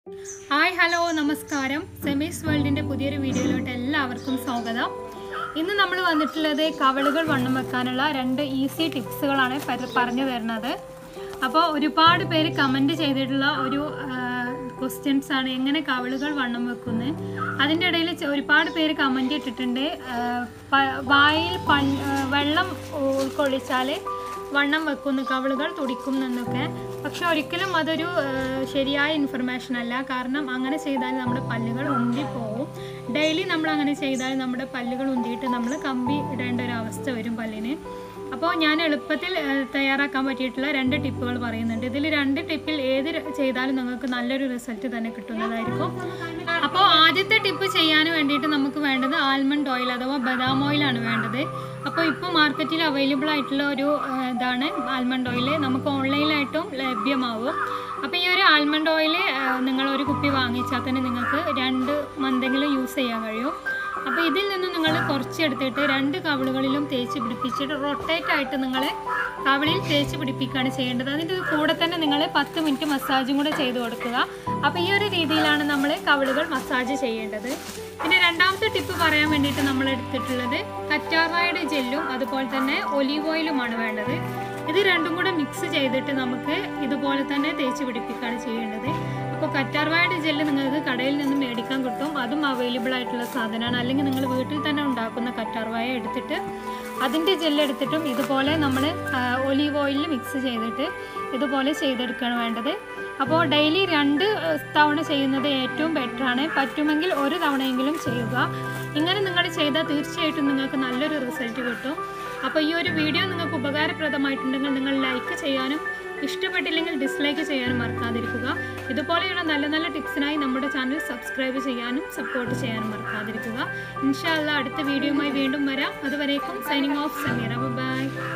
hi hello നമസ്കാരം സെമീസ് വേൾഡിൻ്റെ പുതിയൊരു വീഡിയോയിലോട്ട് എല്ലാവർക്കും സ്വാഗതം ഇന്ന് നമ്മൾ വന്നിട്ടുള്ളത് കവളുകൾ വണ്ണം വെക്കാനുള്ള രണ്ട് ഈസി ടിപ്സുകളാണ് പര- പറഞ്ഞു തരുന്നത് അപ്പോൾ ഒരുപാട് പേര് കമൻറ്റ് ചെയ്തിട്ടുള്ള ഒരു ക്വസ്റ്റ്യൻസ് ആണ് എങ്ങനെ കവളുകൾ വണ്ണം വെക്കുന്നത് അതിൻ്റെ ഇടയിൽ ചെ- ഒരുപാട് പേര് കമൻറ്റ് ഇട്ടിട്ടുണ്ട് ആ, പ- വായിൽ പൽ- ആ, വെള്ളം ഉൾക്കൊള്ളിച്ചാൽ വണ്ണം വെക്കുന്നു കവിളുകൾ തുടിക്കും എന്നൊക്കെ പക്ഷെ ഒരിക്കലും അതൊരു ആ, ശരിയായ ഇൻഫർമേഷൻ അല്ല കാരണം അങ്ങനെ ചെയ്താൽ നമ്മുടെ പല്ലുകൾ ഉന്തി പോകും ഡെയിലി നമ്മൾ അങ്ങനെ ചെയ്താൽ നമ്മുടെ പല്ലുകൾ ഉന്തിയിട്ട് നമ്മൾ കമ്പി ഇടേണ്ട ഒരു അവസ്ഥ വരും പല്ലിന് അപ്പോൾ ഞാൻ എളുപ്പത്തിൽ ആ, തയ്യാറാക്കാൻ പറ്റിയിട്ടുള്ള രണ്ട് ടിപ്പുകൾ പറയുന്നുണ്ട് ഇതിൽ രണ്ട് ടിപ്പിൽ ഏത് ര- ചെയ്താലും നിങ്ങൾക്ക് നല്ലൊരു റിസൾട്ട് തന്നെ കിട്ടുന്നതായിരിക്കും അപ്പോൾ ആദ്യത്തെ ടിപ്പ് ചെയ്യാൻ വേണ്ടിയിട്ട് നമുക്ക് വേണ്ടത് ആൽമണ്ട് ഓയിൽ അഥവാ ബദാം ഓയിലാണ് വേണ്ടത് അപ്പോൾ ഇപ്പോൾ മാർക്കറ്റിൽ അവൈലബിൾ ആയിട്ടുള്ള ഒരു ആ, ഇതാണ് ആൽമണ്ട് ഓയിൽ നമുക്ക് ഓൺലൈനിലായിട്ടും ലഭ്യമാവും അപ്പോൾ ഈ ഒരു ആൽമണ്ട് ഓയിൽ നിങ്ങൾ ഒരു കുപ്പി വാങ്ങിച്ചാൽ തന്നെ നിങ്ങൾക്ക് രണ്ട് മന്തെങ്കിലും യൂസ് ചെയ്യാൻ കഴിയും അപ്പോൾ ഇതിൽ നിന്ന് നിങ്ങൾ കുറച്ച് എടുത്തിട്ട് രണ്ട് കവിളുകളിലും തേച്ച് പിടിപ്പിച്ചിട്ട് റൊട്ടേറ്റ് ആയിട്ട് നിങ്ങൾ കവിളിൽ തേച്ച് പിടിപ്പിക്കുകയാണ് ചെയ്യേണ്ടത് അതിൻ്റെ കൂടെ തന്നെ നിങ്ങൾ പത്ത് മിനിറ്റ് മസാജും കൂടെ ചെയ്ത് കൊടുക്കുക അപ്പോൾ ഈ ഒരു രീതിയിലാണ് നമ്മൾ കവിളുകൾ മസാജ് ചെയ്യേണ്ടത് പിന്നെ രണ്ടാമത്തെ ടിപ്പ് പറയാൻ വേണ്ടിയിട്ട് നമ്മൾ എടുത്തിട്ടുള്ളത് കറ്റാർവാഴയുടെ ജെല്ലും അതുപോലെ തന്നെ ഒലീവ് ഓയിലുമാണ് വേണ്ടത് ഇത് രണ്ടും കൂടെ മിക്സ് ചെയ്തിട്ട് നമുക്ക് ഇതുപോലെ തന്നെ തേച്ച് പിടിപ്പിക്കുകയാണ് ചെയ്യേണ്ടത് അപ്പോൾ കറ്റാർവാഴയുടെ ജെല്ല് നിങ്ങൾക്ക് കടയിൽ നിന്ന് മേടിക്കാൻ കിട്ടും അതും അവൈലബിൾ ആയിട്ടുള്ള സാധനമാണ് അല്ലെങ്കിൽ നിങ്ങൾ വീട്ടിൽ തന്നെ ഉണ്ടാക്കുന്ന കറ്റാർവാഴ എടുത്തിട്ട് അതിൻ്റെ ജെല്ല് എടുത്തിട്ടും ഇതുപോലെ നമ്മൾ ഒലീവ് ഓയിലിൽ മിക്സ് ചെയ്തിട്ട് ഇതുപോലെ ചെയ്തെടുക്കുകയാണ് വേണ്ടത് അപ്പോൾ ഡെയിലി രണ്ട് ഏഹ്, തവണ ചെയ്യുന്നത് ഏറ്റവും ബെറ്ററാണ് പറ്റുമെങ്കിൽ ഒരു തവണയെങ്കിലും ചെയ്യുക ഇങ്ങനെ നിങ്ങൾ ചെയ്താൽ തീർച്ചയായിട്ടും നിങ്ങൾക്ക് നല്ലൊരു റിസൾട്ട് കിട്ടും അപ്പോൾ ഈ ഒരു വീഡിയോ നിങ്ങൾക്ക് ഉപകാരപ്രദമായിട്ടുണ്ടെങ്കിൽ നിങ്ങൾ ലൈക്ക് ചെയ്യാനും ഇഷ്ടപ്പെട്ടില്ലെങ്കിൽ ഡിസ്ലൈക്ക് ചെയ്യാനും മറക്കാതിരിക്കുക ഇതുപോലെയുള്ള നല്ല നല്ല ടിപ്സിനായി നമ്മുടെ ചാനൽ സബ്സ്ക്രൈബ് ചെയ്യാനും സപ്പോർട്ട് ചെയ്യാനും മറക്കാതിരിക്കുക ഇൻഷാല്ല അടുത്ത വീഡിയോയുമായി വീണ്ടും വരാം അതുവരേക്കും സൈനിങ് ഓഫ് സമീറ ബൈ